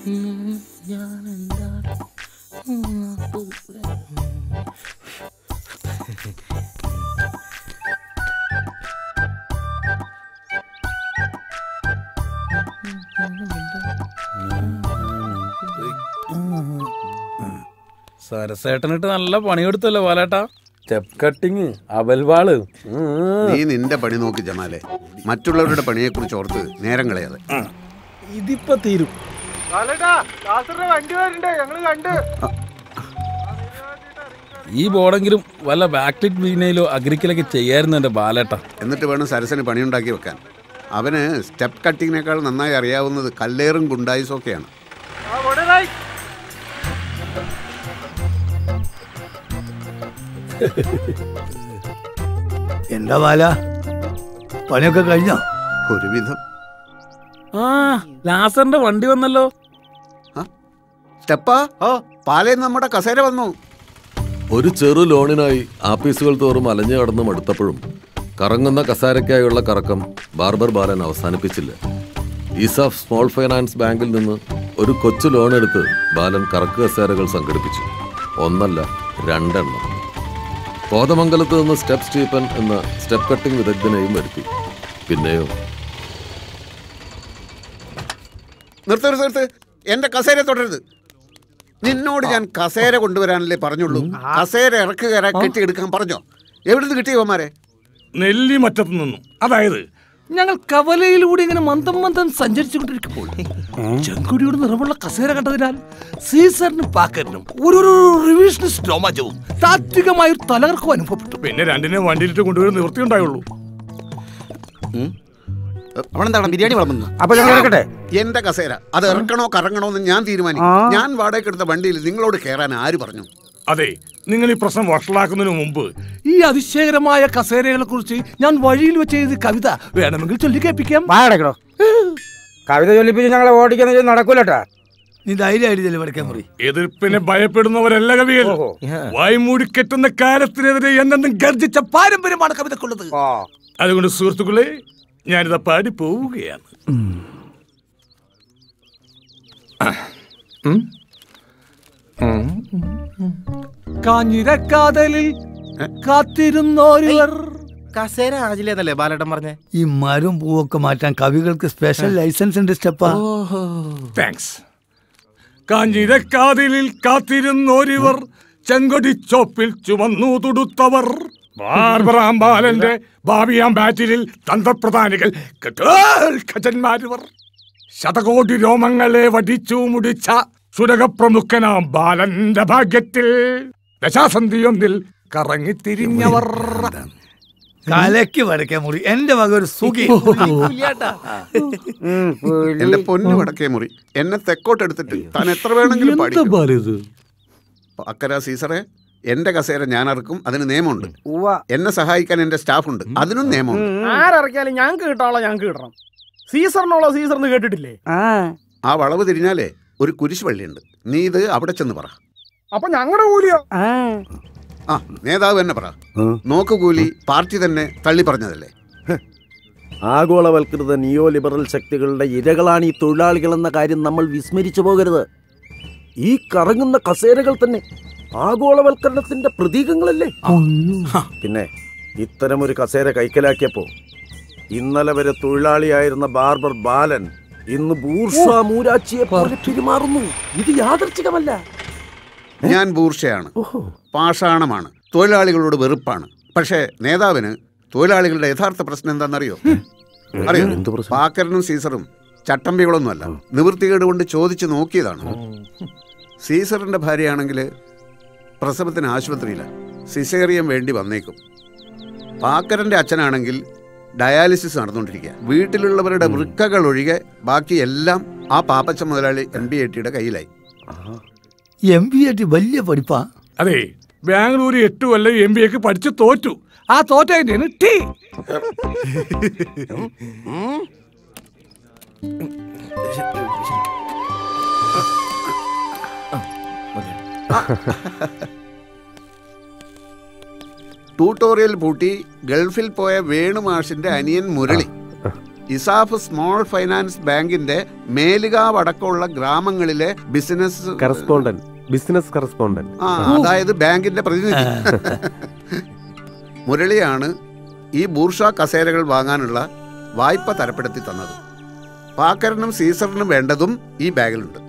സരസേട്ടനിട്ട് നല്ല പണിയെടുത്തല്ലോ പാലേട്ടാ step cutting അവൽവാള് നീ നിന്റെ പണി നോക്കി ജമാലെ മറ്റുള്ളവരുടെ പണിയെക്കുറിച്ച് ഓർത്ത് നേരം കളയാതെ ഇതിപ്പോ തീരും വണ്ടി വരണ്ടേ ഞങ്ങള് കണ്ട് ഈ ബോർഡെങ്കിലും വല്ല ബാക്ടിക് വീണയിലോ അഗ്രിക്കലൊക്കെ ചെയ്യായിരുന്നു എന്റെ ബാലേട്ടാ എന്നിട്ട് വേണം സരസന് പണിയുണ്ടാക്കി വെക്കാൻ അവന് സ്റ്റെപ്പ് കട്ടിങ്ങിനേക്കാൾ നന്നായി അറിയാവുന്നത് കല്ലേറും ഗുണ്ടായുസും ഒക്കെയാണ് എന്താ ബാല പണിയൊക്കെ കഴിഞ്ഞോ ഒരുവിധം ആ ലാസറിന്റെ വണ്ടി വന്നല്ലോ സ്റ്റെപ്പാ ഓ പാലയിൽ നമ്മുടെ കസേര വന്നു ഒരു ചെറു ലോണിനായി ആപ്പീസുകൾ തോറും അലഞ്ഞു കടന്ന് മടുത്തപ്പോഴും കറങ്ങുന്ന കസാരയ്ക്കായുള്ള കറക്കം ബാർബർ ബാലൻ അവസാനിപ്പിച്ചില്ല ഈസാഫ് സ്മോൾ ഫൈനാൻസ് ബാങ്കിൽ നിന്ന് ഒരു കൊച്ചു ലോൺ എടുത്ത് ബാലൻ കറക്ക് കസേരകൾ സംഘടിപ്പിച്ചു ഒന്നല്ല രണ്ടെണ്ണം കോതമംഗലത്ത് നിന്ന് സ്റ്റെപ്പ് സ്റ്റീപ്പൻ എന്ന സ്റ്റെപ്പ് കട്ടിംഗ് വിദഗ്ധനെയും വരുത്തി പിന്നെയോ നിർത്ത് നിർത്ത് നിർത്ത് എന്റെ കസേര തുടരുത് നിന്നോട് ഞാൻ കസേര കൊണ്ടുവരാനല്ലേ പറഞ്ഞുള്ളൂ കസേര ഇറക്ക് കയറാൻ കെട്ടിയെടുക്കാൻ പറഞ്ഞോ എവിടുന്ന് കിട്ടിയവന്മാരെ നെല്ലിമറ്റത്തു നിന്നും അതായത് ഞങ്ങൾ കവലയിലൂടെ ഇങ്ങനെ മന്ദം മന്ദം സഞ്ചരിച്ചുകൊണ്ടിരിക്കുമ്പോൾ ചെങ്കൊടിയുടെ നിറമുള്ള കസേര കണ്ടതിനാൽ സീസറിനും പാക്കറിനും ഒരു ഒരു റിവിഷനിസ്റ്റ് രോമാഞ്ചവും താത്വികമായ ഒരു തലകർക്കും അനുഭവപ്പെട്ടു പിന്നെ രണ്ടിനെ വണ്ടിയിലിട്ട് കൊണ്ടുവരുന്ന നിവൃത്തിയുണ്ടായുള്ളൂ അവനെന്താണ് ബിരിയാണി വിളമ്പുന്നു അപ്പൊ ഞങ്ങൾ ഇറക്കട്ടെ എന്റെ കസേര അത് ഇറക്കണോ കറങ്ങണോ എന്ന് ഞാൻ തീരുമാനിക്കും ഞാൻ വാടകയ്ക്ക് എടുത്ത വണ്ടിയിൽ നിങ്ങളോട് കയറാൻ ആര് പറഞ്ഞു അതെ നിങ്ങൾ ഈ പ്രശ്നം വഷളാക്കുന്നതിന് മുമ്പ് ഈ അതിശയകരമായ കസേരകളെ കുറിച്ച് ഞാൻ വഴിയിൽ വെച്ച് എഴുതിയ കവിത വേണമെങ്കിൽ ചൊല്ലി കേൾപ്പിക്കാം വാടക്കടോ കവിത ചൊല്ലിപ്പിച്ച് ഞങ്ങളെ ഓടിക്കുന്ന നടക്കൂലട്ടാ നീ ധൈര്യമായിട്ടില്ലേ പഠിക്കാൻ മുറി എതിർപ്പിനെ ഭയപ്പെടുന്നവരല്ല കവികൾ വായ്മൂടി കെട്ടുന്ന കാലത്തിനെതിരെ എന്നെന്നും ഗർജിച്ച പാരമ്പര്യമാണ് കവിതക്കുള്ളത് അതുകൊണ്ട് സുഹൃത്തുക്കളെ ഞാനിതാ പാടി പോവുകയാണ് കാഞ്ഞിരക്കാതലിൽ കാത്തിരുന്നോരുവർ കസേര ആജില്ലെന്നല്ലേ ബാലേട്ടൻ പറഞ്ഞേ ഈ മരം പൂവൊക്കെ മാറ്റാൻ കവികൾക്ക് സ്പെഷ്യൽ ലൈസൻസ് ഉണ്ട് സ്റ്റെപ്പാ താങ്ക്സ് കാഞ്ഞിരക്കാതിലിൽ കാത്തിരുന്നോരിവർ ചെങ്കൊടി ചോപ്പിൽ ചുവന്നു തുടുത്തവർ ബാർബറാംബാലന്റെ ഭാവിയാം ബാറ്റിലിൽ തന്ത്രപ്രധാനികൾ ഖജന്മാരിവർ ശതകോടി രോമങ്ങളെ വടിച്ചു മുടിച്ച സുരകപ്രമുഖനാം ബാലന്റെ ഭാഗ്യത്തിൽ ദശാസന്ധിയൊന്നിൽ കറങ്ങിത്തിരിഞ്ഞവർ കലയ്ക്ക് വരയ്ക്കാൻ മുറി എന്റെ വക ഒരു സുഖി എന്റെ പൊന്നു വടക്കേ മുറി എന്നെ തെക്കോട്ട് എടുത്തിട്ട് താൻ എത്ര വേണമെങ്കിലും പാടി അക്കര സീസറെ എന്റെ കസേര ഞാൻ ഇറക്കും അതിന് നിയമമുണ്ട് എന്നെ സഹായിക്കാൻ എന്റെ സ്റ്റാഫ് ഉണ്ട് അതിനും നിയമമുണ്ട് ആരിറക്കിയാലും ഞങ്ങൾക്ക് കിട്ടാനുള്ള ഞങ്ങൾക്ക് കിട്ടണം സീസറിനുള്ള സീസറിന് കേട്ടിട്ടില്ലേ ആ വളവ് തിരിഞ്ഞാലേ ഒരു കുരിശ് പള്ളിയുണ്ട് നീ ഇത് അവിടെ ചെന്ന് പറ അപ്പൊ ഞങ്ങളുടെ കൂലിയോ ആ നേതാവ് തന്നെ പറ നോക്ക് കൂലി പാർട്ടി തന്നെ തള്ളി പറഞ്ഞതല്ലേ ആഗോളവൽകൃത നിയോ ലിബറൽ ശക്തികളുടെ ഇരകളാണ് ഈ തൊഴിലാളികളെന്ന കാര്യം നമ്മൾ വിസ്മരിച്ചു പോകരുത് ഈ കറങ്ങുന്ന കസേരകൾ തന്നെ ആഗോളവൽക്കരണത്തിന്റെ പ്രതീകങ്ങളല്ലേ പിന്നെ ഇത്തരമൊരു കസേര കൈക്കലാക്കിയപ്പോ ഇന്നലെ വരെ തൊഴിലാളിയായിരുന്ന ബാർബർ ബാലൻ ഇന്ന് ബൂർഷ മൂരാച്ചിയെ പോലെ പെരുമാറുന്നു ഇത് യാദർച്ഛികമല്ല ഞാൻ ബൂർഷയാണ് പാഷാണമാണ് തൊഴിലാളികളോട് വെറുപ്പാണ് പക്ഷേ നേതാവിന് തൊഴിലാളികളുടെ യഥാർത്ഥ പ്രശ്നം എന്താണെന്നറിയോ അറിയോ പാക്കരനും സീസറും ചട്ടമ്പികളൊന്നുമല്ല നിവൃത്തികേട് കൊണ്ട് ചോദിച്ചു നോക്കിയതാണ് സീസറിന്റെ ഭാര്യയാണെങ്കിൽ പ്രസവത്തിന് ആശുപത്രിയില്ല സിസേറിയം വേണ്ടി വന്നേക്കും പാക്കരന്റെ അച്ഛനാണെങ്കിൽ ഡയാലിസിസ് നടന്നുകൊണ്ടിരിക്കുക വീട്ടിലുള്ളവരുടെ വൃക്കകൾ ഒഴികെ ബാക്കി എല്ലാം ആ പാപ്പച്ച മുതലാളി എം ബി ഐ ടിയുടെ കയ്യിലായി എം ബി ഐ ടി വലിയ പഠിപ്പാ അതെ ബാംഗ്ലൂർ എട്ട് കൊല്ലം എം ബി എക്ക് പഠിച്ച് തോറ്റു ആ തോറ്റതിന്റെ ടീ ട്യൂട്ടോറിയൽ പൂട്ടി ഗൾഫിൽ പോയ വേണുമാഷിന്റെ അനിയൻ മുരളി ഇസാഫ് സ്മോൾ ഫൈനാൻസ് ബാങ്കിന്റെ മേലുകാവ് അടക്കമുള്ള ഗ്രാമങ്ങളിലെ ബിസിനസ് കറസ്പോണ്ടന്റ് ബിസിനസ് കറസ്പോണ്ടന്റ് ആ അതായത് ബാങ്കിന്റെ പ്രതിനിധി മുരളിയാണ് ഈ ബൂർഷ കസേരകൾ വാങ്ങാനുള്ള വായ്പ തരപ്പെടുത്തി തന്നത് പാക്കറിനും സീസറിനും വേണ്ടതും ഈ ബാഗിലുണ്ട്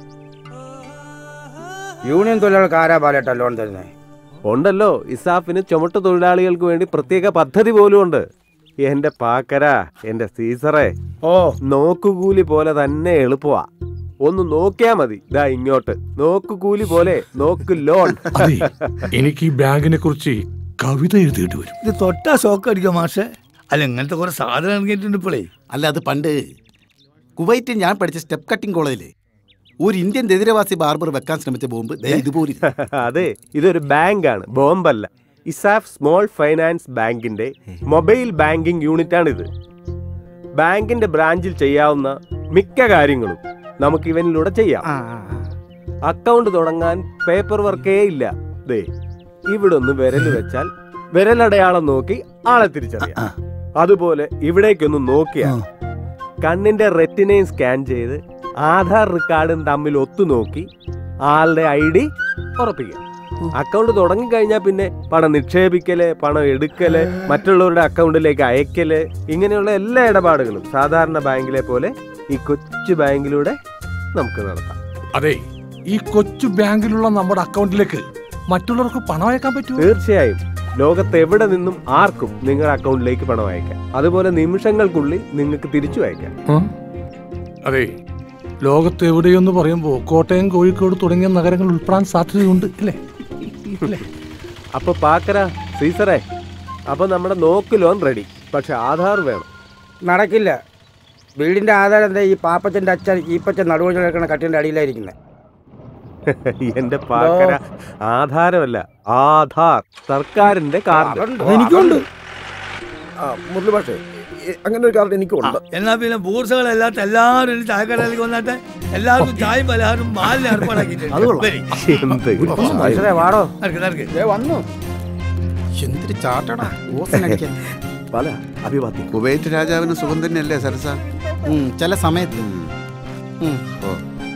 യൂണിയൻ തൊഴിലാളികൾക്ക് ആരാ ബാലേട്ട ലോൺ തരുന്നത് ഉണ്ടല്ലോ ഇസാഫിന് ചുമട്ട് തൊഴിലാളികൾക്ക് വേണ്ടി പ്രത്യേക പദ്ധതി പോലും ഉണ്ട് എന്റെ പാക്കര എന്റെ സീസറെ ഓ നോക്കുകൂലി പോലെ തന്നെ എളുപ്പമാ ഒന്ന് നോക്കിയാ മതി ദാ ഇങ്ങോട്ട് നോക്കുകൂലി പോലെ നോക്ക് ലോൺ അതെ എനിക്ക് ഈ ബാങ്കിനെ കുറിച്ച് കവിത എഴുതിയിട്ട് വരും ഇത് തൊട്ടാ ഷോക്ക് അടിക്കാം മാഷെ അല്ല ഇങ്ങനത്തെ കുറെ സാധനം കേട്ടിട്ടുണ്ട് ഇപ്പോഴേ അല്ല അത് പണ്ട് കുവൈറ്റിൽ ഞാൻ പഠിച്ച സ്റ്റെപ്പ് കട്ടിംഗ് കോളേജില് ഒരു ഇന്ത്യൻ ദരിദ്രവാസി ബാർബർ വെക്കാൻ ശ്രമിച്ച ബോംബ് ദേ ഇതുപോലെ ഇരിക്കും. അതെ ഇതൊരു ബാങ്കാണ് ബോംബല്ല ഇസാഫ് സ്മോൾ ഫൈനാൻസ് ബാങ്കിന്റെ മൊബൈൽ ബാങ്കിംഗ് യൂണിറ്റ് ആണിത് ബാങ്കിന്റെ ബ്രാഞ്ചിൽ ചെയ്യാവുന്ന മിക്ക കാര്യങ്ങളും നമുക്ക് ഇവനിലൂടെ ചെയ്യാം അക്കൗണ്ട് തുടങ്ങാൻ പേപ്പർ വർക്കേ ഇല്ല ദേ ഇവിടെ ഒന്ന് വിരൽ വെച്ചാൽ വിരലടയാളം നോക്കി ആളെ തിരിച്ചറിയാം അതുപോലെ ഇവിടേക്കൊന്ന് നോക്കിയാൽ കണ്ണിന്റെ റെറ്റിനയും സ്കാൻ ചെയ്ത് ആധാർ റെക്കോർഡും തമ്മിൽ ഒത്തുനോക്കി ആളുടെ ഐ ഡി ഉറപ്പിക്കാം അക്കൗണ്ട് തുടങ്ങിക്കഴിഞ്ഞാൽ പിന്നെ പണം നിക്ഷേപിക്കല് പണം എടുക്കല് മറ്റുള്ളവരുടെ അക്കൗണ്ടിലേക്ക് അയക്കല് ഇങ്ങനെയുള്ള എല്ലാ ഇടപാടുകളും സാധാരണ ബാങ്കിലെ പോലെ ഈ കൊച്ചു ബാങ്കിലൂടെ നമുക്ക് നടത്താം അതെ ഈ കൊച്ചു ബാങ്കിലുള്ള നമ്മുടെ അക്കൗണ്ടിലേക്ക് മറ്റുള്ളവർക്ക് പണം അയക്കാൻ പറ്റുമോ തീർച്ചയായും ലോകത്ത് എവിടെ നിന്നും ആർക്കും നിങ്ങളുടെ അക്കൗണ്ടിലേക്ക് പണം അയക്കാം അതുപോലെ നിമിഷങ്ങൾക്കുള്ളിൽ നിങ്ങൾക്ക് തിരിച്ചു അയക്കാം അതെ ലോകത്ത് എവിടെയെന്ന് പറയുമ്പോൾ കോട്ടയം കോഴിക്കോട് തുടങ്ങിയ നഗരങ്ങൾ ഉൾപ്പെടാൻ സാധ്യതയുണ്ട് അല്ലേ അല്ലേ അപ്പൊ പാക്കര സീസറേ അപ്പൊ നമ്മുടെ നോക്ക് ലോൺ റെഡി പക്ഷെ ആധാർ വേണം നടക്കില്ല വീടിന്റെ ആധാരം എന്താ ഈ പാപ്പച്ചന്റെ അച്ഛൻ ഈപ്പച്ചൻ നടുവഴി കിടക്കുന്ന കട്ടിന്റെ അടിയിലായിരിക്കുന്നത് എന്റെ പാക്കര ആധാരമല്ല ആധാർ സർക്കാരിന്റെ കാർഡ് എനിക്കുണ്ട് മുരളി ഭാഷേ അങ്ങനെ ഒരു കാർഡ് എനിക്കുണ്ട് എന്നാ പിന്നെ ബൂർസകളല്ലാത്ത എല്ലാവരും ഒരു ചായക്കടയിലേക്ക് വന്നിട്ട് എല്ലാവർക്കും ചായയും പലഹാരം മാലിന് ഏർപ്പാടാക്കിയിട്ടുണ്ട് വരി. മനുഷ്യരെ വാടോ നടക്ക്, നടക്ക്. വന്നു എന്തൊരു ചാട്ടടാ ഓസനടിക്കാൻ പല അഭിവാദ്യം കുവൈറ്റ് രാജാവിന് സുഖം തന്നെയല്ലേ സരസ ഉം, ചില സമയത്ത് ഉം. ഓ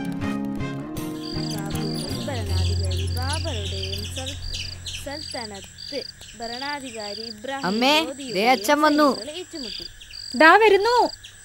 ഭരണാധികാരി ബാബറുടെയും സൽ- സൽത്തനത്ത് ഭരണാധികാരി ഇബ്രാഹിം അമ്മേ, ലോധിയുടെയും ദേ അച്ഛൻ വന്നു. സൈന്യങ്ങൾ ഏറ്റുമുട്ടി ദാ വരുന്നു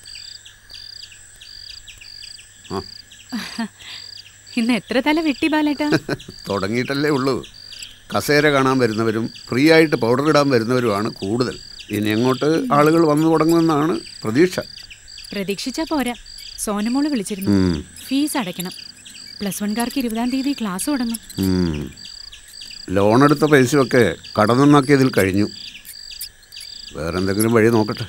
ഇന്ന് എത്ര തല വെട്ടി ബാലേട്ടാ തുടങ്ങിയിട്ടല്ലേ ഉള്ളൂ കസേര കാണാൻ വരുന്നവരും ഫ്രീ ആയിട്ട് പൗഡർ ഇടാൻ വരുന്നവരുമാണ് കൂടുതൽ ഇനി അങ്ങോട്ട് ആളുകൾ വന്നു തുടങ്ങുമെന്നാണ് പ്രതീക്ഷ പ്രതീക്ഷിച്ചാ പോരാ സോനമോള് വിളിച്ചിരുന്നു ഉം. ഫീസ് അടയ്ക്കണം പ്ലസ് വൺകാർക്ക് ഇരുപതാം തീയതി ക്ലാസ് തുടങ്ങും ഉം. ലോൺ എടുത്ത പൈസയൊക്കെ കടന്നന്നാക്കിയതിൽ കഴിഞ്ഞു വേറെന്തെങ്കിലും വഴി നോക്കട്ടെ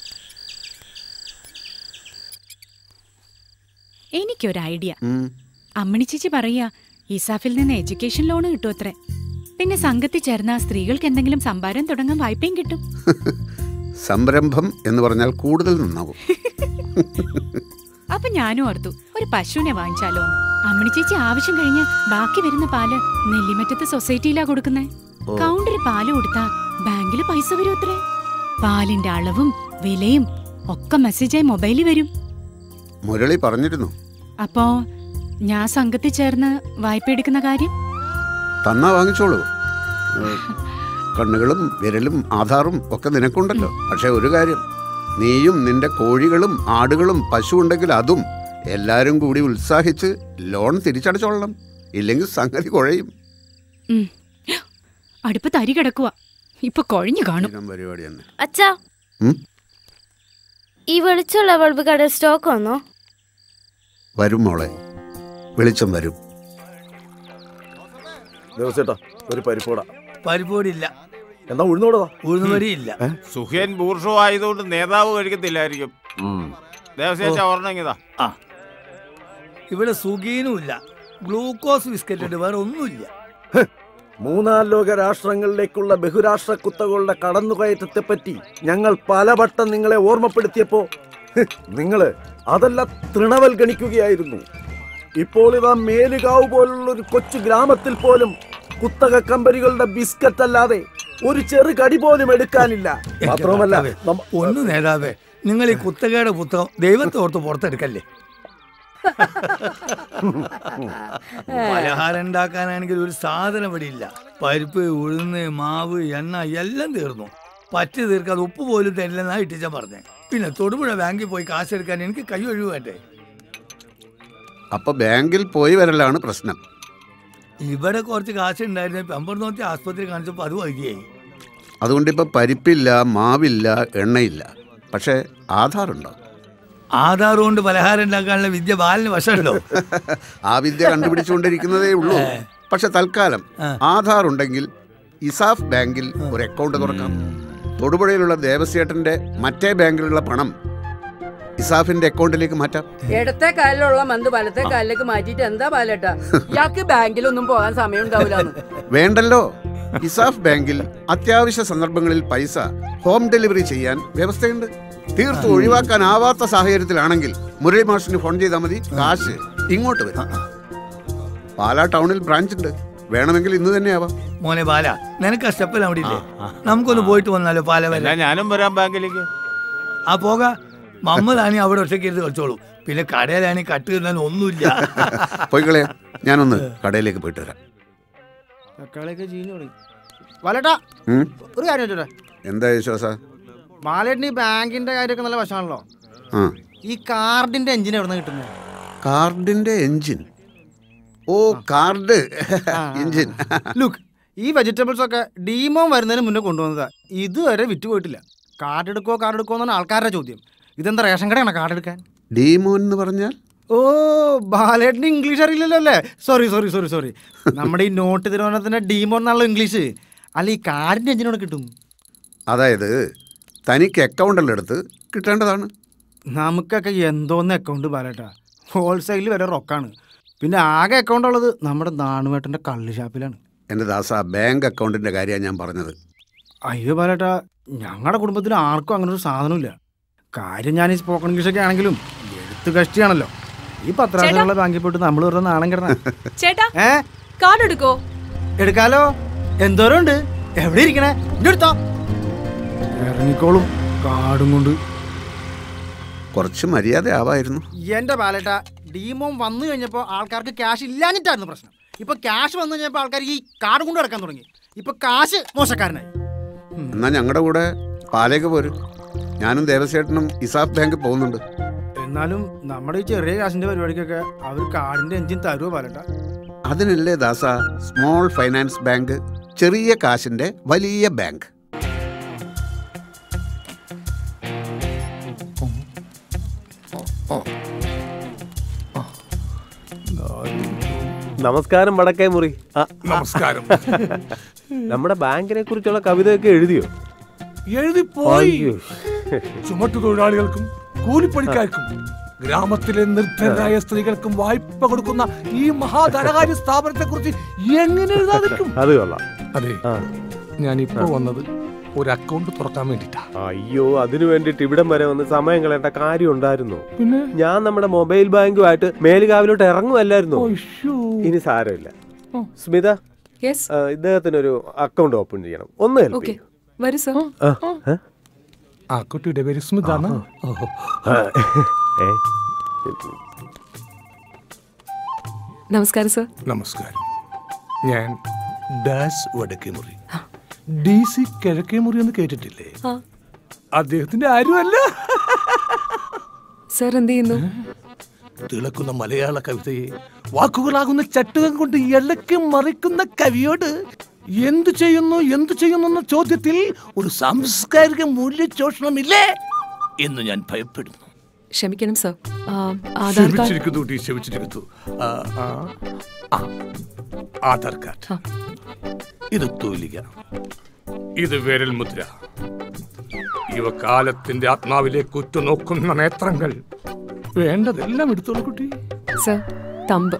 എനിക്കൊരു ഐഡിയ ഉം. അമ്മണി ചേച്ചി പറയാ ഇസാഫിൽ നിന്ന് എഡ്യൂക്കേഷൻ ലോൺ കിട്ടും അത്രേ പിന്നെ സംഘത്തിൽ ചേർന്ന സ്ത്രീകൾക്ക് എന്തെങ്കിലും സംഭാരം തുടങ്ങാൻ വായ്പയും കിട്ടും സംരംഭം എന്ന് പറഞ്ഞാൽ കൂടുതൽ നന്നാവും അപ്പൊ ഞാനും ഓർത്തു ഒരു പശുവിനെ വാങ്ങിച്ചാലോ എന്ന് അമ്മണി ചേച്ചി ആവശ്യം കഴിഞ്ഞ് ബാക്കി വരുന്ന പാല് നെല്ലിമറ്റത്ത് സൊസൈറ്റിയിലാ കൊടുക്കുന്നേ ഓ. കൗണ്ടറിൽ പാല് കൊടുത്താ ബാങ്കിൽ പൈസ വരും അത്രേ പാലിന്റെ അളവും വിലയും ഒക്കെ മെസ്സേജായി മൊബൈലിൽ വരും മുരളി പറഞ്ഞിരുന്നു അപ്പോ ഞാൻ സംഘത്തിൽ ചേർന്ന് വായ്പ എടുക്കുന്ന കാര്യം തന്നാ വാങ്ങിച്ചോളൂ ഏഹ്, കണ്ണുകളും വിരലും ആധാറും ഒക്കെ നിനക്കുണ്ടല്ലോ പക്ഷെ ഒരു കാര്യം നീയും നിന്റെ കോഴികളും ആടുകളും പശു ഉണ്ടെങ്കിൽ അതും എല്ലാരും കൂടി ഉത്സാഹിച്ച് ലോൺ തിരിച്ചടച്ചോളണം ഇല്ലെങ്കിൽ സംഗതി കുഴയും ഉം. അടുപ്പ് തരി കിടക്കുക ഇപ്പൊ കൊഴിഞ്ഞു കാണും സ്ഥിരം പരിപാടി തന്നെ അച്ഛാ ഉം? ഈ വെളിച്ചുള്ള ബൾബ് കടയിൽ സ്റ്റോക്ക് വന്നോ വരും മോളെ വെളിച്ചം വരും ദിവസേട്ടാ ഒരു പരിപ്പോട പരിപ്പോടില്ല എന്നാ ഉഴുന്നോടതാ ഉഴുന്നുവരിയില്ല സുഖേൻ ബൂർഷോ ആയതുകൊണ്ട് നേതാവ് കഴിക്കത്തില്ലായിരിക്കും ദേവസ്വേച്ച ഓർണമെങ്കിതാ ആ ഇവിടെ സുഖീനുമില്ല ഗ്ലൂക്കോസ് ബിസ്ക്കറ്റ് ഉണ്ട് വേറെ ഒന്നുമില്ല മൂന്നാം ലോക രാഷ്ട്രങ്ങളിലേക്കുള്ള ബഹുരാഷ്ട്ര കുത്തകളുടെ കടന്നുകയറ്റത്തെ പറ്റി ഞങ്ങൾ പലവട്ടം നിങ്ങളെ ഓർമ്മപ്പെടുത്തിയപ്പോ ഹ്, നിങ്ങള് അതെല്ലാം തൃണവൽഗണിക്കുകയായിരുന്നു ഇപ്പോൾ ഇതാ മേലുകാവ് പോലുള്ള ഒരു കൊച്ചു ഗ്രാമത്തിൽ പോലും കുത്തക കമ്പനികളുടെ ബിസ്ക്കറ്റ് അല്ലാതെ ഒരു ചെറു കടി പോലും എടുക്കാനില്ല മാത്രവുമല്ല നമ്മ- ഒന്ന് നേതാവേ നിങ്ങൾ ഈ കുത്തകയുടെ പുസ്തകം ദൈവത്തെ ഓർത്ത് പുറത്തെടുക്കല്ലേ പലഹാരം ഉണ്ടാക്കാനാണെങ്കിൽ ഒരു സാധനം ഇവിടെ ഇല്ല പരിപ്പ് ഉഴുന്ന് മാവ് എണ്ണ എല്ലാം തീർന്നു പറ്റി തീർക്കാതെ ഉപ്പ് പോലും തരില്ലെന്നാ ഇട്ടിച്ച പറഞ്ഞേ പിന്നെ തൊടുപുഴ ബാങ്കിൽ പോയി കാശെടുക്കാൻ എനിക്ക് കൈ ഒഴിവേണ്ടേ അപ്പൊ ബാങ്കിൽ പോയി വരലാണ് പ്രശ്നം ഇവിടെ കുറച്ച് കാശ് ഉണ്ടായിരുന്നെ പെമ്പർ നോത്തി ആസ്പത്രി കാണിച്ചപ്പോൾ അത് വൈകിയായി അതുകൊണ്ട് ഇപ്പൊ പരിപ്പില്ല മാവില്ല എണ്ണയില്ല പക്ഷേ ആധാറുണ്ടോ ആധാർ കൊണ്ട് പലഹാരം ഉണ്ടാക്കാനുള്ള വിദ്യ ബാലിന് വശമല്ലോ ആ വിദ്യ കണ്ടുപിടിച്ചുകൊണ്ടിരിക്കുന്നതേ ഉള്ളൂ പക്ഷെ തൽക്കാലം ആധാർ ഉണ്ടെങ്കിൽ ഇസാഫ് ബാങ്കിൽ ഒരു അക്കൗണ്ട് തുറക്കാം തൊടുപുഴയിലുള്ള ദേവസ്യേട്ടന്റെ മറ്റേ ബാങ്കിലുള്ള പണം ഇസാഫിന്റെ അക്കൗണ്ടിലേക്ക് മാറ്റാം ഇടത്തെ കാലിലുള്ള മന്ത് വലത്തെ കാലിലേക്ക് മാറ്റിയിട്ട് എന്താ പാലട്ടാ ഇയാൾക്ക് ബാങ്കിലൊന്നും പോകാൻ സമയം ഉണ്ടാവില്ല വേണ്ടല്ലോ ഇസാഫ് ബാങ്കിൽ അത്യാവശ്യ സന്ദർഭങ്ങളിൽ പൈസ ഹോം ഡെലിവറി ചെയ്യാൻ വ്യവസ്ഥയുണ്ട് തീർത്തും ഒഴിവാക്കാനാവാത്ത സാഹചര്യത്തിലാണെങ്കിൽ മുരളി മാഷിന് ഫോൺ ചെയ്താൽ മതി കാശ് ഇങ്ങോട്ട് വരും പാലാ ടൗണിൽ ബ്രാഞ്ച് ഉണ്ട് വേണമെങ്കിൽ ഇന്ന് തന്നെ ആവാം മോനെ ബാല നിനക്ക് ആ സ്റ്റെപ്പിൽ അവിടെ ഇല്ലേ നമുക്കൊന്ന് പോയിട്ട് വന്നാലോ പാല വരെ ഞാനും വരാം ബാങ്കിലേക്ക് ആ പോക മമ്മദാനി അവിടെ ഒറ്റയ്ക്ക് ഇരുന്ന് കളിച്ചോളൂ പിന്നെ കടയിലാണി കട്ട് തിന്നാൻ ഒന്നുമില്ല പോയിക്കളെ ഞാനൊന്ന് കടയിലേക്ക് പോയിട്ട് വരാം തക്കാളിയൊക്കെ ചീഞ്ഞു തുടങ്ങി വലട്ടാ ഉം? ഒരു കാര്യം ചോദിച്ചോട്ടെ എന്താ വിശ്വാസ മാലേട്ടിന് ഈ ബാങ്കിന്റെ കാര്യമൊക്കെ നല്ല വശമാണല്ലോ ആ ഈ കാർഡിന്റെ എഞ്ചിൻ എവിടെ നിന്ന് കിട്ടുന്നത് കാർഡിന്റെ എഞ്ചിൻ ഓ കാർഡ് എഞ്ചിൻ ലുക്ക് ഈ വെജിറ്റബിൾസ് ഒക്കെ ഡീമോൻ വരുന്നതിന് മുന്നേ കൊണ്ടുവന്നതാ ഇതുവരെ വിറ്റ് പോയിട്ടില്ല കാർഡ് എടുക്കോ കാർഡ് എടുക്കോ എന്നാണ് ആൾക്കാരുടെ ചോദ്യം ഇതെന്താ റേഷൻ കടയാണോ കാർഡ് എടുക്കാൻ ഡീമോൻ എന്ന് പറഞ്ഞാൽ ഓ ബാലേട്ടിന് ഇംഗ്ലീഷ് അറിയില്ലല്ലോ അല്ലേ സോറി സോറി സോറി സോറി നമ്മുടെ ഈ നോട്ട് തിരുവനന്തപുരത്തിന്റെ ഡീമോൻ എന്നുള്ള ഇംഗ്ലീഷ് അല്ല ഈ കാർഡിന്റെ എഞ്ചിനോട് കിട്ടും അതായത് തനിക്ക് അക്കൗണ്ടെല്ലാം എടുത്ത് കിട്ടേണ്ടതാണ് നമുക്കൊക്കെ എന്തോന്ന് അക്കൗണ്ട് ബാലേട്ടാ ഹോൾസെയിൽ വരെ റൊക്കാണ് പിന്നെ ആകെ അക്കൗണ്ട് ഉള്ളത് നമ്മുടെ നാണുവേട്ടൻ്റെ കള്ള് ഷാപ്പിലാണ് എൻ്റെ ദാസ ബാങ്ക് അക്കൗണ്ടിൻ്റെ കാര്യമാണ് ഞാൻ പറഞ്ഞത് അയ്യോ ബാലേട്ടാ ഞങ്ങളുടെ കുടുംബത്തിൽ ആർക്കും അങ്ങനെ ഒരു സാധനമില്ല കാര്യം ഞാൻ ഈ സ്പോക്കൺ ഇംഗ്ലീഷൊക്കെ ആണെങ്കിലും എഴുത്ത് കഷ്ടിയാണല്ലോ ഈ പത്രാശനുള്ള ബാങ്കിൽ പോയിട്ട് നമ്മൾ വെറുതെ നാണം കിടന്ന ചേട്ടാ ഏ കാർഡ് എടുക്കോ എടുക്കാലോ എന്തോരം ഉണ്ട് എവിടെ ഇരിക്കണേ ഇന്റെ എടുത്തോ ഇറങ്ങിക്കോളും കാടും കൊണ്ട് കുറച്ച് മര്യാദ ആവായിരുന്നു എന്റെ ബാലേട്ട ഡീമോൻ വന്നു കഴിഞ്ഞപ്പോൾ ആൾക്കാർക്ക് ക്യാഷ് ഇല്ലാഞ്ഞിട്ടായിരുന്നു പ്രശ്നം ഇപ്പൊ ക്യാഷ് വന്നു കഴിഞ്ഞപ്പോൾ ആൾക്കാർ ഈ കാർഡ് കൊണ്ട് കിടക്കാൻ തുടങ്ങി ഇപ്പൊ കാശ് മോശക്കാരനായി എന്നാൽ ഞങ്ങളുടെ കൂടെ പാലേക്ക് പോരും ഞാനും ദേവസ്വേട്ടനും ഇസാഫ് ബാങ്കിൽ പോകുന്നുണ്ട് എന്നാലും നമ്മുടെ ഈ ചെറിയ കാശിന്റെ പരിപാടിക്കൊക്കെ അവർ കാർഡിന്റെ എഞ്ചിൻ തരുമോ ബാലേട്ട അതിനല്ലേ ദാസ സ്മോൾ ഫൈനാൻസ് ബാങ്ക് ചെറിയ കാശിൻ്റെ വലിയ ബാങ്ക് നമസ്കാരം വടക്കേ മുറി ആ, നമസ്കാരം. നമ്മുടെ ബാങ്കിനെ കുറിച്ചുള്ള കവിതയൊക്കെ എഴുതിയോ എഴുതിപ്പോയി അയ്യോ. ചുമട്ടു തൊഴിലാളികൾക്കും കൂലിപ്പണിക്കാർക്കും ഗ്രാമത്തിലെ നിർദ്ധരായ സ്ത്രീകൾക്കും വായ്പ കൊടുക്കുന്ന ഈ മഹാധനകാര്യ സ്ഥാപനത്തെ കുറിച്ച് എങ്ങനെ എഴുതാതിരിക്കും അത് കൊള്ളാം അതെ ഞാൻ ഇപ്പൊ വന്നത് ഒരു അക്കൗണ്ട് തുറക്കാൻ വേണ്ടിട്ടാ അയ്യോ അതിനു വേണ്ടിട്ട് ഇവിടം വരെ വന്ന് സമയം കളയേണ്ട കാര്യം ഉണ്ടായിരുന്നു പിന്നെ ഞാൻ നമ്മുടെ മൊബൈൽ ബാങ്കുമായിട്ട് മേലുകാവിലോട്ട് ഇറങ്ങുമല്ലായിരുന്നു ഒയ്യോ. ഇനി സാരമില്ല സ്മിത യെസ് ആ, ഇദ്ദേഹത്തിന് ഒരു അക്കൗണ്ട് ഓപ്പൺ ചെയ്യണം ഒന്ന് help ഓക്കെ ചെയ്യൂ. വരൂ സർ ആ, ഏ? ആ കുട്ടിയുടെ പേര് സ്മിതാണ് ഓഹോ. ആ, ഏ? നമസ്കാരം സർ നമസ്കാരം ഞാൻ ഡാസ് വടക്കേമുറി ഡി സി കിഴക്കേമുറി എന്ന് കേട്ടിട്ടില്ലേ ആ അദ്ദേഹത്തിന്റെ ആരുമല്ല സർ എന്ത് ചെയ്യുന്നു തിളക്കുന്ന മലയാള കവിതയെ വാക്കുകളാകുന്ന ചട്ടുകം കൊണ്ട് ഇളക്കി മറിക്കുന്ന കവിയോട് എന്തു ചെയ്യുന്നു എന്തു ചെയ്യുന്നു എന്ന ചോദ്യത്തിൽ ഒരു സാംസ്കാരിക മൂല്യചോഷണമില്ലേ എന്ന് ഞാൻ ഭയപ്പെടുന്നു ക്ഷമിക്കണം സർ ആ, ആധാർ കാർഡ് ക്ഷമിച്ചിരിക്കുന്നു കുട്ടി ക്ഷമിച്ചിരിക്കുന്നു ആ, ആ, ആ, ആധാർ കാർഡ് ഇത് തൂലിക ഇത് വിരൽ മുദ്ര ഇവ കാലത്തിന്റെ ആത്മാവിലേക്ക് ഉറ്റുനോക്കുന്ന നേത്രങ്ങൾ വേണ്ടതെല്ലാം എടുത്തോളൂ കുട്ടി സർ തമ്പ്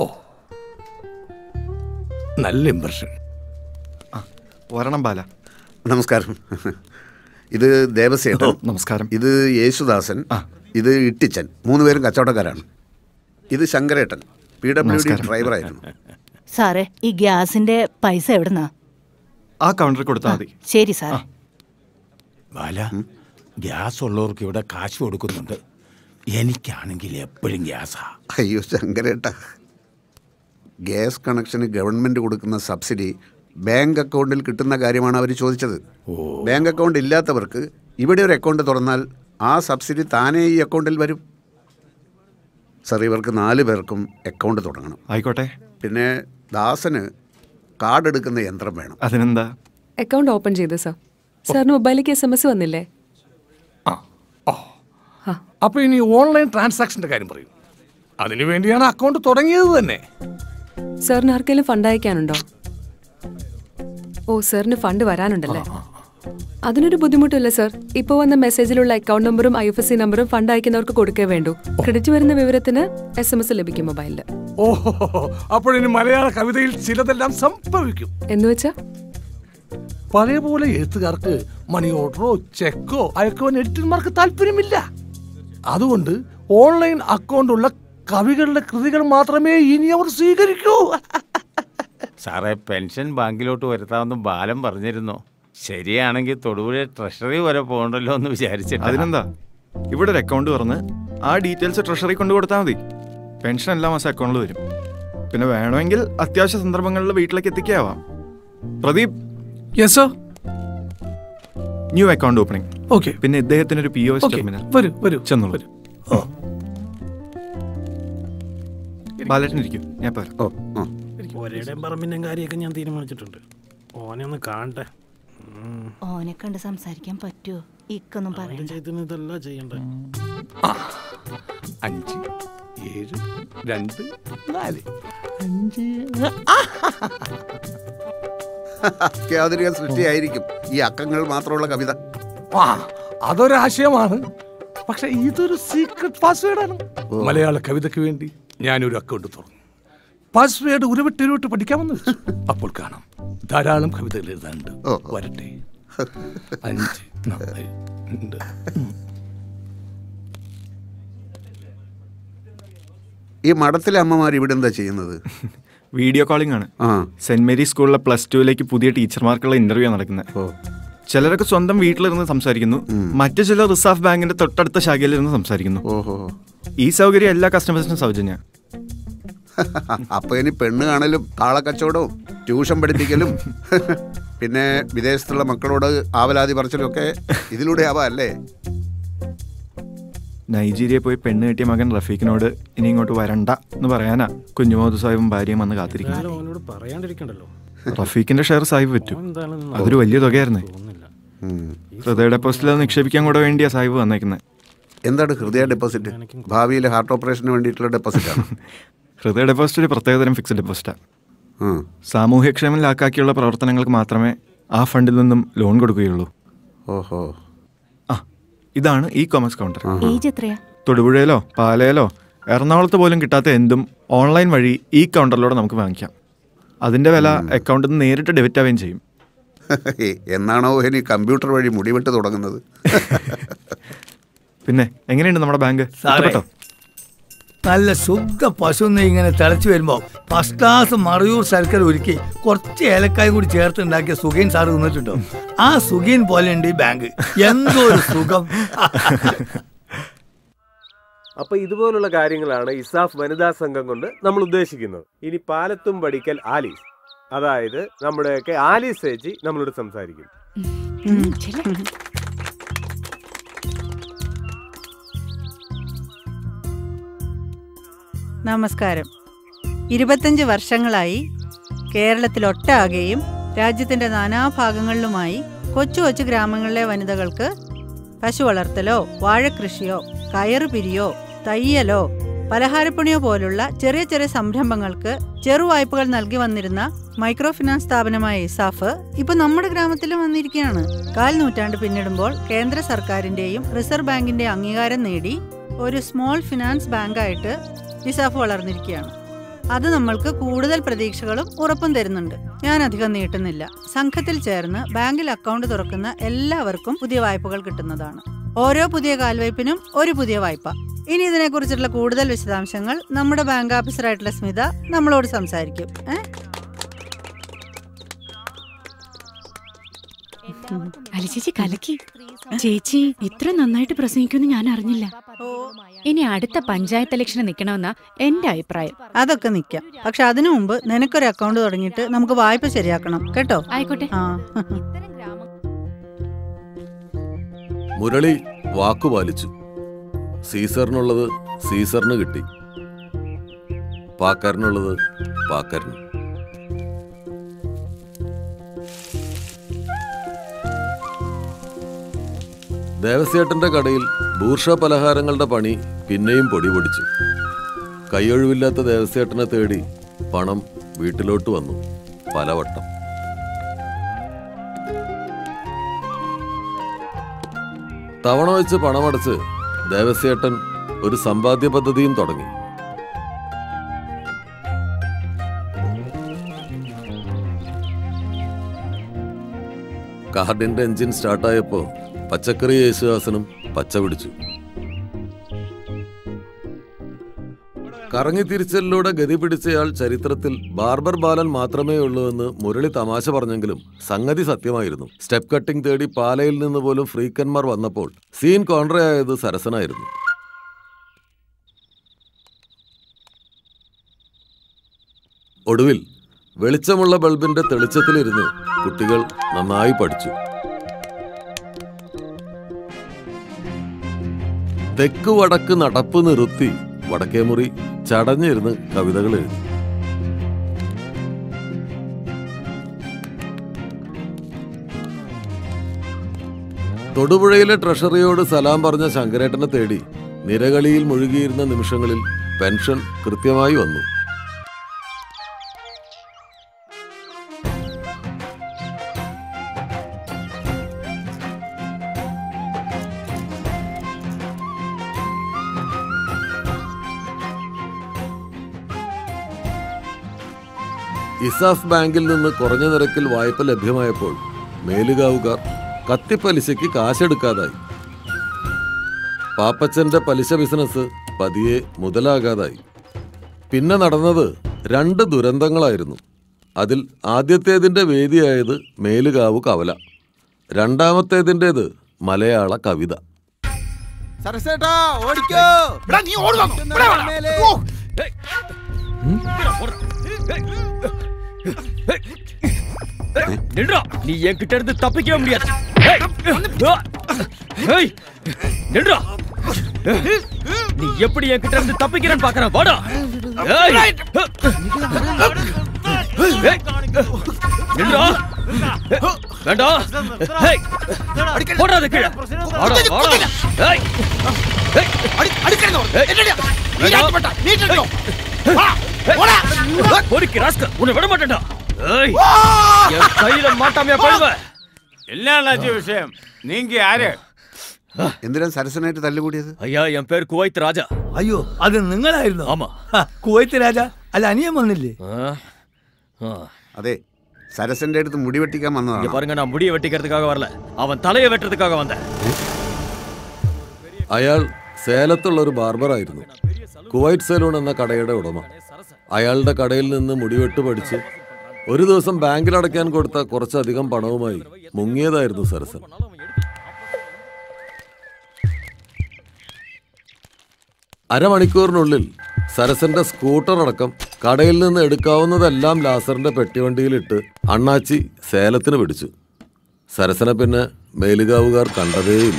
നല്ല ഇംപ്രഷൻ വരണം ബാല നമസ്കാരം ഇത് ദേവസേട്ടൻ നമസ്കാരം ഇത് യേശുദാസൻ ഇത് ഇട്ടിച്ചൻ മൂന്ന് പേരും കച്ചവടക്കാരാണ് ഇത് ശങ്കരേട്ടൻ പി ഡബ്ല്യു ഡി നമസ്കാരം. ഡ്രൈവറായിരുന്നു സാറേ ഈ ഗ്യാസിന്റെ പൈസ എവിടുന്നാ ആ കൗണ്ടറിൽ കൊടുത്താൽ മതി ശരി സാറേ ബാല ഗ്യാസ് ഉള്ളവർക്ക് ഇവിടെ കാശ് കൊടുക്കുന്നുണ്ട് എനിക്കാണെങ്കിൽ എപ്പോഴും ഗ്യാസാ അയ്യോ ശങ്കരേട്ട ഗ്യാസ് കണക്ഷന് ഗവൺമെന്റ് കൊടുക്കുന്ന സബ്സിഡി ബാങ്ക് അക്കൗണ്ടിൽ കിട്ടുന്ന കാര്യമാണ് അവർ ചോദിച്ചത് ബാങ്ക് അക്കൗണ്ട് ഇല്ലാത്തവർക്ക് ഇവിടെ ഒരു അക്കൗണ്ട് തുറന്നാൽ ആ സബ്സിഡി താനേ ഈ അക്കൗണ്ടിൽ വരും സർ ഇവർക്ക് നാല് പേർക്കും അക്കൗണ്ട് തുടങ്ങണം ആയിക്കോട്ടെ പിന്നെ ദാസന് കാർഡ് എടുക്കുന്ന യന്ത്രം വേണം അതിനെന്താ അക്കൗണ്ട് ഓപ്പൺ ചെയ്തു സർ സാറിന് മൊബൈലിലേക്ക് എസ് എം എസ് വന്നില്ലേ അപ്പൊ ഇനി ഓൺലൈൻ ട്രാൻസാക്ഷന്റെ കാര്യം പറയൂ അതിനു വേണ്ടിയാണ് അക്കൗണ്ട് തുടങ്ങിയത് തന്നെ സാറിന് ആർക്കെങ്കിലും ഫണ്ട് അയക്കാനുണ്ടോ ഓ സാറിന് ഫണ്ട് വരാനുണ്ടല്ലേ അതിനൊരു ബുദ്ധിമുട്ടില്ല സർ ഇപ്പോൾ വന്ന മെസ്സേജിലുള്ള അക്കൗണ്ട് നമ്പറും ഐ എഫ് എസ് സി നമ്പറും ഫണ്ട് അയക്കുന്നവർക്ക് കൊടുക്കേ വേണ്ടൂ ക്രെഡിറ്റ് വരുന്ന വിവരത്തിന് എസ് എം എസ് ലഭിക്കും മൊബൈലിൽ ഓഹോ അപ്പോഴിനി മലയാള കവിതയിൽ ചിലതെല്ലാം സംഭവിക്കും എന്ന് വെച്ചാ പഴയ പോലെ എഴുത്തുകാർക്ക് മണി ഓർഡറോ ചെക്കോ അയക്കുവാൻ എഡിറ്റർമാർക്ക് താല്പര്യമില്ല അതുകൊണ്ട് ഓൺലൈൻ അക്കൗണ്ട് ഉള്ള കവികളുടെ കൃതികൾ മാത്രമേ ഇനി അവർ സ്വീകരിക്കൂ സാറേ പെൻഷൻ ബാങ്കിലോട്ട് വരുത്താമെന്ന് ബാലൻ പറഞ്ഞിരുന്നു ശരിയാണെങ്കിൽ തൊടുപുഴ ട്രഷറി വരെ പോകണ്ടല്ലോ എന്ന് വിചാരിച്ചിട്ട് അതിനെന്താ ഇവിടെ ഒരു അക്കൗണ്ട് തുറന്ന് ആ ഡീറ്റെയിൽസ് ട്രഷറി കൊണ്ട് കൊടുത്താൽ മതി പെൻഷൻ എല്ലാ മാസം അക്കൗണ്ടിൽ വരും പിന്നെ വേണമെങ്കിൽ അത്യാവശ്യ സന്ദർഭങ്ങളിൽ വീട്ടിലേക്ക് എത്തിക്കാവാം Pradeep yes new account opening okay പിന്നെ ഇദ്ദേഹത്തിന് ഒരു P O S Okay, terminal വരൂ, വരൂ, ചെന്നോളൂ ബാലേട്ടൻ ഇരിക്കും ഞാൻ പറയാം ഒരേടേം പറമ്പിന്റെ കാര്യമൊക്കെ ഞാൻ തീരുമാനിച്ചിട്ടുണ്ട് ഓനെ ഒന്ന് കാണട്ടെ ഓനെ കണ്ട് സംസാരിക്കാൻ പറ്റുമോ ഇക്കൊന്നും പറയണ്ട ചെയ്തിന് ഇതല്ല ചെയ്യണ്ടേ അഞ്ച് ഏഴ് രണ്ട് നാല് അഞ്ച് അത്യാധുനിക സൃഷ്ടിയായിരിക്കും ഈ അക്കങ്ങൾ മാത്രമുള്ള കവിത ആ അതൊരാശയമാണ് പക്ഷെ ഇതൊരു സീക്രട്ട് പാസ്വേഡാണ് മലയാള കവിതയ്ക്ക് വേണ്ടി ഞാനൊരു അക്കൗണ്ട് തുറന്നു പാസ്വേഡ് ഉരുവിട്ട് ഉരുവിട്ട് പഠിക്കാമെന്ന് വെച്ചു. അപ്പോൾ കാണാം ധാരാളം കവിതകൾ എഴുതാനുണ്ട് വരട്ടെ അഞ്ച് നാല് രണ്ട് ഈ മഠത്തിലെ അമ്മമാർ ഇവിടെ എന്താ ചെയ്യുന്നത് വീഡിയോ കോളിംഗ് ആണ് ആ സെന്റ് മേരി സ്കൂളിലെ പ്ലസ് ടുവിലേക്ക് പുതിയ ടീച്ചർമാർക്കുള്ള ഇന്റർവ്യൂ നടക്കുന്നത് ചിലരൊക്കെ സ്വന്തം വീട്ടിലിരുന്ന് സംസാരിക്കുന്നു മറ്റു ചിലർ റിസർവ് ബാങ്കിന്റെ തൊട്ടടുത്ത ശാഖയിലിരുന്ന് സംസാരിക്കുന്നു ഓഹോ ഈ സൗകര്യം എല്ലാ കസ്റ്റമേഴ്സിനും സൗജന്യ അപ്പൊ ഇനി പെണ്ണ് കാണലും കാളക്കച്ചവടവും ട്യൂഷൻ പഠിപ്പിക്കലും പിന്നെ വിദേശത്തുള്ള മക്കളോട് ആവലാതി പറച്ചിലും ഒക്കെ ഇതിലൂടെ ആവാ അല്ലേ നൈജീരിയയിൽ പോയി പെണ്ണ് കെട്ടിയ മകൻ റഫീഖിനോട് ഇനി ഇങ്ങോട്ട് വരണ്ട എന്ന് പറയാനാ കുഞ്ഞുമോദ് സാഹിബും ഭാര്യയും വന്ന് കാത്തിരിക്കുന്നു ആരും അവനോട് പറയാണ്ടിരിക്കണ്ടല്ലോ റഫീഖിന്റെ ഷെയർ സാഹിബ് പറ്റും എന്തായാലും നന്നായി. അതൊരു വലിയ തുകയായിരുന്നേ ഹൃദയ ഡെപ്പോസിറ്റിൽ അത് നിക്ഷേപിക്കാൻ കൂടെ വേണ്ടിയാ സാഹിബ് വന്നേക്കുന്നത് എന്താണ് ഹൃദയ ഡെപ്പോസിറ്റ് ഭാവിയിലെ ഹാർട്ട് ഓപ്പറേഷന് വേണ്ടിയിട്ടുള്ള ഡെപ്പോസിറ്റ് ആണ് ഹൃദയ ഡെപ്പോസിറ്റ് ഒരു പ്രത്യേകതരം ഫിക്സ്ഡ് ഡെപ്പോസിറ്റാണ് സാമൂഹ്യക്ഷേമം ലാക്കാക്കിയുള്ള പ്രവർത്തനങ്ങൾക്ക് മാത്രമേ ആ ഫണ്ടിൽ നിന്നും ലോൺ കൊടുക്കുകയുള്ളൂ ഓഹോ ആ ഇതാണ് ഇ കോമേഴ്സ് കൗണ്ടർ ഏജ് എത്രയാ തൊടുപുഴയിലോ പാലയിലോ എറണാകുളത്ത് പോലും കിട്ടാത്ത എന്തും ഓൺലൈൻ വഴി ഈ കൗണ്ടറിലൂടെ നമുക്ക് വാങ്ങിക്കാം അതിന്റെ വില അക്കൗണ്ടിൽ നിന്ന് നേരിട്ട് ഡെബിറ്റ് ആവുകയും ചെയ്യും എന്നാണോ ഇനി കമ്പ്യൂട്ടർ വഴി മുടിവെട്ട് തുടങ്ങുന്നത് പിന്നെ എങ്ങനെയുണ്ട് നമ്മുടെ ബാങ്ക് സാറേ ഇഷ്ടപ്പെട്ടോ നല്ല ശുദ്ധ പശു നെയ്യ് ഇങ്ങനെ തിളച്ചു വരുമ്പോ ഫസ്റ്റ് ക്ലാസ് മറയൂർ ശർക്കര ഒരുക്കി കുറച്ച് ഏലക്കായ കൂടി ചേർത്ത് ഉണ്ടാക്കിയ സുഖീൻ സാറ് തിന്നിട്ടുണ്ടോ ആ സുഖീൻ പോലെ ഉണ്ട് ഈ ബാങ്ക് എന്തോ ഒരു സുഖം അപ്പൊ ഇതുപോലുള്ള കാര്യങ്ങളാണ് ഇസാഫ് വനിതാ സംഘം കൊണ്ട് നമ്മൾ ഉദ്ദേശിക്കുന്നത് ഇനി പാലത്തും പഠിക്കൽ ആലീസ് അതായത് നമ്മുടെയൊക്കെ ആലീസ് ചേച്ചി നമ്മളോട് സംസാരിക്കും നമസ്കാരം ഇരുപത്തഞ്ച് വർഷങ്ങളായി കേരളത്തിലൊട്ടാകെയും രാജ്യത്തിന്റെ നാനാഭാഗങ്ങളിലുമായി കൊച്ചു കൊച്ചു ഗ്രാമങ്ങളിലെ വനിതകൾക്ക് പശു വളർത്തലോ വാഴക്കൃഷിയോ കയറ് പിരിയോ തയ്യലോ പലഹാരപ്പണിയോ പോലുള്ള ചെറിയ ചെറിയ സംരംഭങ്ങൾക്ക് ചെറുവായ്പകൾ നൽകി വന്നിരുന്ന മൈക്രോ ഫിനാൻസ് സ്ഥാപനമായ ഇസാഫ് ഇപ്പൊ നമ്മുടെ ഗ്രാമത്തിലും വന്നിരിക്കുകയാണ് കാൽ നൂറ്റാണ്ട് പിന്നിടുമ്പോൾ കേന്ദ്ര സർക്കാരിന്റെയും റിസർവ് ബാങ്കിന്റെ അംഗീകാരം നേടി ഒരു സ്മോൾ ഫിനാൻസ് ബാങ്കായിട്ട് ഇസാഫ് വളർന്നിരിക്കുകയാണ് അത് നമ്മൾക്ക് കൂടുതൽ പ്രതീക്ഷകളും ഉറപ്പും തരുന്നുണ്ട് ഞാൻ അധികം നീട്ടുന്നില്ല സംഘത്തിൽ ചേർന്ന് ബാങ്കിൽ അക്കൗണ്ട് തുറക്കുന്ന എല്ലാവർക്കും പുതിയ വായ്പകൾ കിട്ടുന്നതാണ് ഓരോ പുതിയ കാൽവയ്പിനും ഒരു പുതിയ വായ്പ ഇനി ഇതിനെക്കുറിച്ചുള്ള കൂടുതൽ വിശദാംശങ്ങൾ നമ്മുടെ ബാങ്ക് ഓഫീസറായിട്ടുള്ള സ്മിത നമ്മളോട് സംസാരിക്കും ഏ അല്ല ചേച്ചി കലക്കി ചേച്ചി ഇത്ര നന്നായിട്ട് പ്രസംഗിക്കുമെന്ന് ഞാൻ അറിഞ്ഞില്ല ഇനി അടുത്ത പഞ്ചായത്ത് ഇലക്ഷന് നിൽക്കണമെന്നാ എന്റെ അഭിപ്രായം അതൊക്കെ നിൽക്കാം പക്ഷെ അതിനു മുമ്പ് നിനക്കൊരു അക്കൗണ്ട് തുടങ്ങിയിട്ട് നമുക്ക് വായ്പ ശരിയാക്കണം കേട്ടോ ആയിക്കോട്ടെ ആ മുരളി വാക്കു പാലിച്ചു സീസറിനുള്ളത് സീസറിന് കിട്ടി പാക്കാരനുള്ളത് പാക്കാരന് ദേവസ്യേട്ടന്റെ കടയിൽ ബൂർഷ പലഹാരങ്ങളുടെ പണി പിന്നെയും പൊടി പൊടിച്ചു കൈയൊഴിവില്ലാത്ത ദേവസ്യേട്ടനെ തേടി പണം വീട്ടിലോട്ട് വന്നു പലവട്ടം തവണ വെച്ച് പണമടച്ച് ദേവസ്യേട്ടൻ ഒരു സമ്പാദ്യ പദ്ധതിയും തുടങ്ങി കാർഡിന്റെ എഞ്ചിൻ സ്റ്റാർട്ടായപ്പോ പച്ചക്കറി യേശുദാസനും പച്ച പിടിച്ചു കറങ്ങി തിരിച്ചലിലൂടെ ഗതി പിടിച്ചയാൾ ചരിത്രത്തിൽ ബാർബർ ബാലൻ മാത്രമേ ഉള്ളൂ എന്ന് മുരളി തമാശ പറഞ്ഞെങ്കിലും സംഗതി സത്യമായിരുന്നു സ്റ്റെപ്പ് കട്ടിംഗ് തേടി പാലയിൽ നിന്ന് പോലും ഫ്രീക്കന്മാർ വന്നപ്പോൾ സീൻ കോൺട്രയായത് സരസനായിരുന്നു ഒടുവിൽ വെളിച്ചമുള്ള ബൾബിന്റെ തെളിച്ചത്തിലിരുന്ന് കുട്ടികൾ നന്നായി പഠിച്ചു തെക്ക് വടക്ക് നടപ്പ് നിർത്തി വടക്കേമുറി ചടഞ്ഞിരുന്ന് കവിതകൾ എഴുതി തൊടുപുഴയിലെ ട്രഷറിയോട് സലാം പറഞ്ഞ ശങ്കരേട്ടനെ തേടി നിരകളിയിൽ മുഴുകിയിരുന്ന നിമിഷങ്ങളിൽ പെൻഷൻ കൃത്യമായി വന്നു ഇസാഫ് ബാങ്കിൽ നിന്ന് കുറഞ്ഞ നിരക്കിൽ വായ്പ ലഭ്യമായപ്പോൾ മേലുകാവുകാർ കത്തിപ്പലിശയ്ക്ക് കാശെടുക്കാതായി പാപ്പച്ചന്റെ പലിശ ബിസിനസ് പതിയെ മുതലാകാതായി പിന്നെ നടന്നത് രണ്ട് ദുരന്തങ്ങളായിരുന്നു അതിൽ ആദ്യത്തേതിന്റെ വേദിയായത് മേലുകാവ് കവല രണ്ടാമത്തേതിൻ്റെത് മലയാള കവിത സരസേട്ടാ ഓടിക്കോ നീ நின்றா நீ என்கிட்ட இருந்து தப்பிக்கவே முடியாது ஏய்! ஏய்! நின்றா நீ எப்படி என்கிட்ட இருந்து தப்பிக்கிறேன்னு பாக்குறேன் வாடா ஏய்! ஏய்! நின்றா வேண்டாம் ஏய்! போடாத கீழே வாடா வாடா ஏய்! ஏய்! வேண்டாம். ஏய்! பொறுக்கி ராஸ்கல் உன்னை விட மாட்டேன்டா ஏய்! என் கையில மாட்டாமையா போயிடுவ എന്നാണ് വിഷയം നീങ്ക ആര് എന്തിനാ സരസനായിട്ട് തല്ലുകൂടിയത് അയ്യാ എൻ പേര് കുവൈത്ത് രാജ അയ്യോ അത് നിങ്ങളായിരുന്നു ആമാ കുവൈത്ത് രാജ അല്ല അനിയൻ വന്നില്ലേ അതെ സരസന്റെ അടുത്ത് മുടി വെട്ടിക്കാൻ இங்க വന്നതാണ് பாருங்க நான் முடிய வெட்டிக்கிறதுக்காக வரல அவன் தலையை வெட்டுறதுக்காக வந்தேன் അയാൾ സേലത്തുള്ള ഒരു ബാർബറായിരുന്നു കുവൈറ്റ് സലൂൺ എന്ന കടയുടെ ഉടമ അയാളുടെ കടയിൽ നിന്ന് മുടിവെട്ട് പഠിച്ച് ഒരു ദിവസം ബാങ്കിൽ അടയ്ക്കാൻ കൊടുത്ത കുറച്ചധികം പണവുമായി മുങ്ങിയതായിരുന്നു സരസൻ അരമണിക്കൂറിനുള്ളിൽ സരസന്റെ സ്കൂട്ടർ അടക്കം കടയിൽ നിന്ന് എടുക്കാവുന്നതെല്ലാം ലാസറിന്റെ പെട്ടിവണ്ടിയിലിട്ട് അണ്ണാച്ചി സേലത്തിന് പിടിച്ചു സരസനെ പിന്നെ മേലുകാവുകാർ കണ്ടതേയില്ല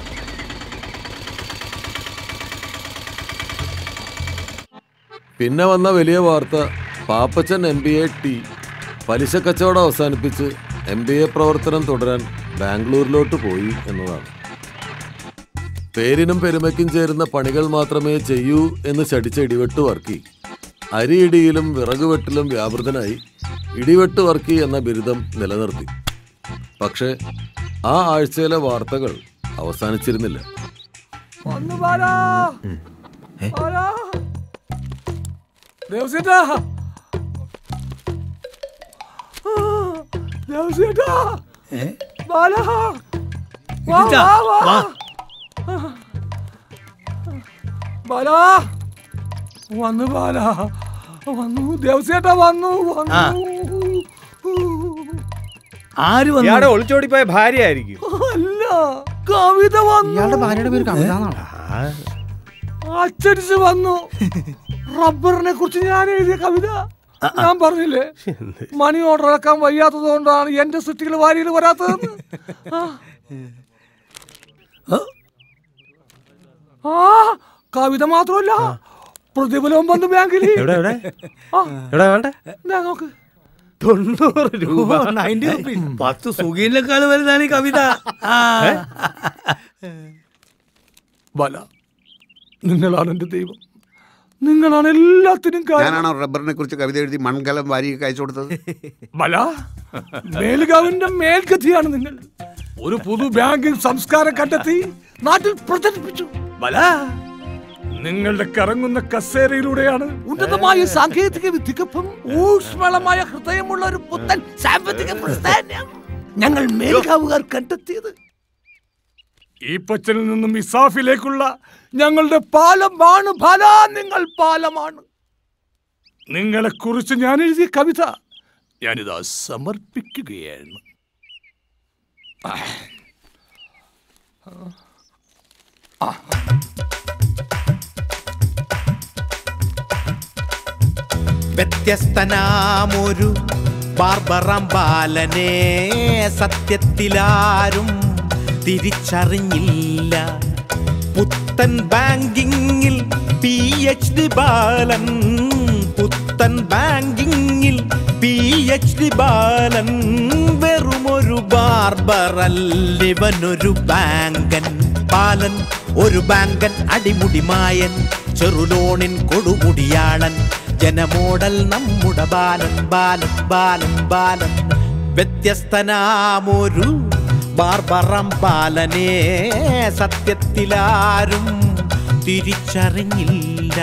പിന്നെ വന്ന വലിയ വാർത്ത Pappachan M B A T പലിശ കച്ചവടം അവസാനിപ്പിച്ച് എം ബി എ പ്രവർത്തനം തുടരാൻ ബാംഗ്ലൂരിലോട്ട് പോയി എന്നതാണ് പേരിനും പെരുമയ്ക്കും ചേരുന്ന പണികൾ മാത്രമേ ചെയ്യൂ എന്ന് ശടിച്ച ഇടിവെട്ട് വർക്കി അരിയിടിയിലും വിറകുവെട്ടിലും വ്യാപൃതനായി ഇടിവെട്ട് വർക്കി എന്ന ബിരുദം നിലനിർത്തി പക്ഷേ ആ ആഴ്ചയിലെ വാർത്തകൾ അവസാനിച്ചിരുന്നില്ല വന്നു ബാലാ ബാലാ ദേവസേട്ടാ ദേവസേട്ടാ ബാലാ വാ ഇതാ, വാ വാ വാ. ബാലാ വന്നു ബാലാ വന്നു ദേവസേട്ടാ വന്നു ആ. വന്നു ആര് വന്നു? ഇയാടെ ഒളിച്ചോടിപ്പോയ ഭാര്യ ആയിരിക്കും അല്ല കവിത വന്നു ഇയാളുടെ ഭാര്യയുടെ പേര് കവിത എന്നാണോ? അച്ചടിച്ച് വന്നു റബ്ബറിനെ കുറിച്ച് ഞാൻ എഴുതിയ കവിത ഞാൻ പറഞ്ഞില്ലേ മണി ഓർഡർ ഇറക്കാൻ വയ്യാത്തത് കൊണ്ടാണ് എന്റെ സൃഷ്ടികൾ വാരിയിൽ വരാത്തതെന്ന് ആ. ആ കവിത മാത്രമല്ല പ്രതിഫലവും വന്ന് ബാങ്കിൽ എവിടെ, എവിടെ? ആ. എവിടെ വേണ്ട ദാ നോക്ക് തൊണ്ണൂറ് രൂപ പത്ത് സുഖീനേക്കാൾ വലുതാണ് ഈ കവിത ആ. ബല നിങ്ങളാണ് എന്റെ ദൈവം നിങ്ങളാണ് എല്ലാത്തിനും കാരണം ഞാനാണോ റബ്ബറിനെ കുറിച്ച് കവിത എഴുതി മൺകലം വാരിയൊക്കെ അയച്ചു കൊടുത്തത് ബല മേൽഗാവിന്റെ മേൽഗതിയാണ് നിങ്ങൾ ഒരു പുതു ബാങ്കിംഗ് സംസ്കാരം കണ്ടെത്തി നാട്ടിൽ പ്രചരിപ്പിച്ചു ബല നിങ്ങളുടെ കറങ്ങുന്ന കസേരയിലൂടെയാണ് ഉന്നതമായ സാങ്കേതിക വിദ്യക്കൊപ്പം ഊഷ്മളമായ ഹൃദയമുള്ള ഒരു പുത്തൻ സാമ്പത്തിക പ്രസ്ഥാനം ഞങ്ങൾ മേൽഗാവുകാർ കണ്ടെത്തിയത് ഈ പച്ചനിൽ നിന്നും ഇസാഫിലേക്കുള്ള ഞങ്ങളുടെ പാലമാണ് ഫല നിങ്ങൾ പാലമാണ് നിങ്ങളെ കുറിച്ച് ഞാൻ എഴുതിയ കവിത ഞാനിതാ സമർപ്പിക്കുകയാണ് ആ. ആ. വ്യത്യസ്തനാമൊരു ബാർബറാം ബാലനെ സത്യത്തിലാരും തിരിച്ചറിഞ്ഞില്ല പുത്തൻ ബാങ്കിങ്ങിൽ പി എച്ച് ഡി ബാലൻ പുത്തൻ ബാങ്കിങ്ങിൽ പി എച്ച് ഡി ബാലൻ വെറുമൊരു ബാർബറല്ലിവനൊരു ബാങ്കൻ ബാലൻ ഒരു ബാങ്കൻ അടിമുടിമായൻ ചെറുലോണിൻ കൊടുമുടിയാളൻ ജനമോടൽ നമ്മുടെ ബാലൻ ബാലൻ ബാലൻ ബാലൻ വ്യത്യസ്തനാമൊരു ബാർബറം ബാലനെ സത്യത്തിലാരും തിരിച്ചറിഞ്ഞില്ല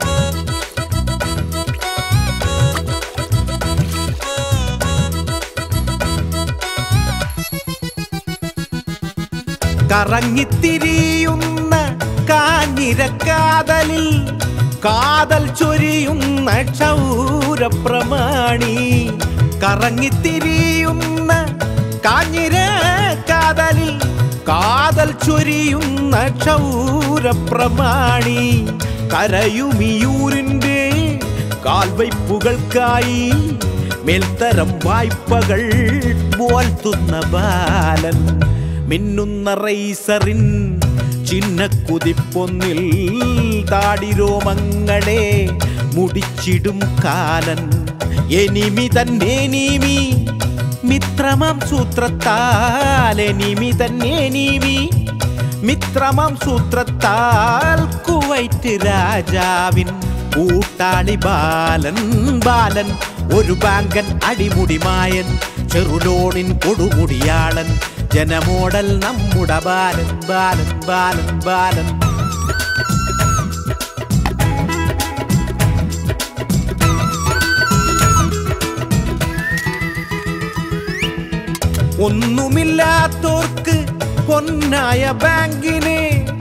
കറങ്ങിത്തിരിയുന്ന കാഞ്ഞിരക്കാതലിൽ കാതൽ ചൊരിയുന്ന ക്ഷൗരപ്രമാണി കറങ്ങിത്തിരിയുന്ന കാഞ്ഞിരക്കാതലിൽ കാതൽ ചൊരിയുന്ന ക്ഷൗരപ്രമാണി കരയുമിയൂരിൻ്റെ കാൽവയ്പ്പുകൾക്കായി മേൽത്തരം വായ്പകൾ പോൽത്തുന്ന ബാലൻ മിന്നുന്ന റൈസറിൻ ചിന്നക്കുതിപ്പൊന്നിൽ താടിരോമങ്ങളെ മുടിച്ചിടും കാലൻ എനിമി തന്നേനീമി മിത്രമാം സൂത്രത്താൽ എനിമി തന്നേനീമി മിത്രമാം സൂത്രത്താൽ കുവൈറ്റ് രാജാവിൻ കൂട്ടാളി ബാലൻ ബാലൻ ഒരു ബാങ്കൻ അടിമുടിമായൻ ചെറുലോണിൻ കൊടുമുടിയാളൻ ജനമോടൽ നമ്മുടെ ബാലൻ ബാലൻ ബാലൻ ബാലൻ ഒന്നുമില്ലാത്തോർക്ക് പൊന്നായ ബാങ്കിനെ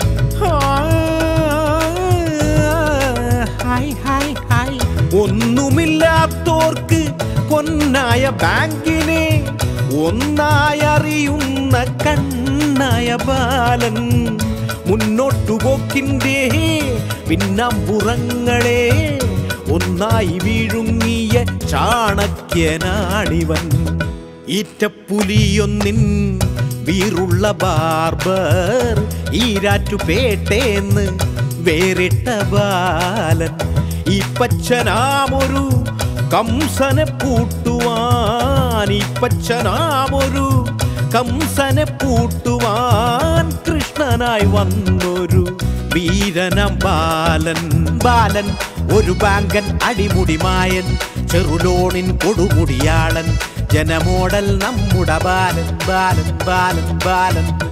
ഹായ് ഹായ് ഹായ് ഒന്നുമില്ലാത്തോർക്ക് പൊന്നായ ബാങ്കിനെ ഒന്നായി അറിയുന്ന കണ്ണായ ബാലൻ മുന്നോട്ടു പോക്കിൻ്റെ പിന്നാമ്പുറങ്ങളെ ഒന്നായി വിഴുങ്ങിയ ചാണക്യനാണിവൻ ഈറ്റപ്പുലിയൊന്നിൻ വീറുള്ള ബാർബർ ഈരാറ്റുപേട്ടേന്ന് വേറിട്ട ബാലൻ ഈ പച്ചനാമൊരു കംസനെ പൂട്ടുവാൻ ഈ പച്ചനാമൊരു കംസനെ പൂട്ടുവാൻ കൃഷ്ണനായി വന്നൊരു വീരനം ബാലൻ ബാലൻ ഒരു ബാങ്കൻ അടിമുടിമായൻ ചെറുലോണിൻ കൊടുമുടിയാളൻ ജനമോടൽ നമ്മുടെ ബാലൻ ബാലൻ ബാലൻ ബാലൻ